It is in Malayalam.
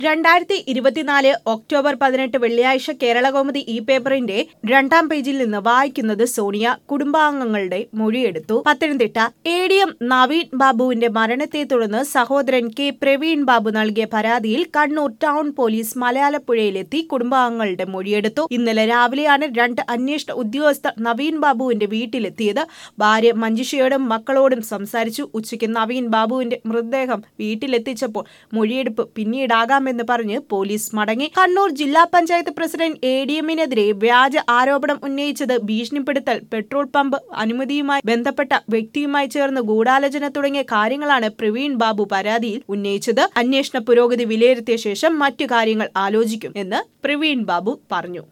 രണ്ടായിരത്തി ഇരുപത്തിനാല് ഒക്ടോബർ പതിനെട്ട് വെള്ളിയാഴ്ച കേരളകൗമുദി ഈ പേപ്പറിന്റെ രണ്ടാം പേജിൽ നിന്ന് വായിക്കുന്നത് സോണിയ കുടുംബാംഗങ്ങളുടെ മൊഴിയെടുത്തു Pathanamthitta A D M Naveen ബാബുവിന്റെ മരണത്തെ തുടർന്ന് സഹോദരൻ കെ പ്രവീൺ ബാബു നൽകിയ പരാതിയിൽ കണ്ണൂർ ടൗൺ പോലീസ് മലയാളപ്പുഴയിലെത്തി കുടുംബാംഗങ്ങളുടെ മൊഴിയെടുത്തു ഇന്നലെ രാവിലെയാണ് രണ്ട് അന്വേഷണ ഉദ്യോഗസ്ഥർ നവീൻ ബാബുവിന്റെ വീട്ടിലെത്തിയത് ഭാര്യ മഞ്ജുഷയോടും മക്കളോടും സംസാരിച്ചു ഉച്ചയ്ക്ക് നവീൻ ബാബുവിന്റെ മൃതദേഹം വീട്ടിലെത്തിച്ചപ്പോൾ മൊഴിയെടുപ്പ് പിന്നീടാകാമെന്ന് പറഞ്ഞ് പോലീസ് മടങ്ങി കണ്ണൂർ ജില്ലാ പഞ്ചായത്ത് പ്രസിഡന്റ് എ ഡി എമ്മിനെതിരെ വ്യാജ ആരോപണം ഉന്നയിച്ചത് ഭീഷണിപ്പെടുത്തൽ പെട്രോൾ പമ്പ് അനുമതിയുമായി ബന്ധപ്പെട്ട വ്യക്തിയുമായി ചേർന്ന് ഗൂഢാലോചന തുടങ്ങിയ കാര്യങ്ങളാണ് പ്രവീൺ ബാബു പരാതിയിൽ ഉന്നയിച്ചത് അന്വേഷണ പുരോഗതി വിലയിരുത്തിയ ശേഷം മറ്റു കാര്യങ്ങൾ ആലോചിക്കും എന്ന് പ്രവീൺ ബാബു പറഞ്ഞു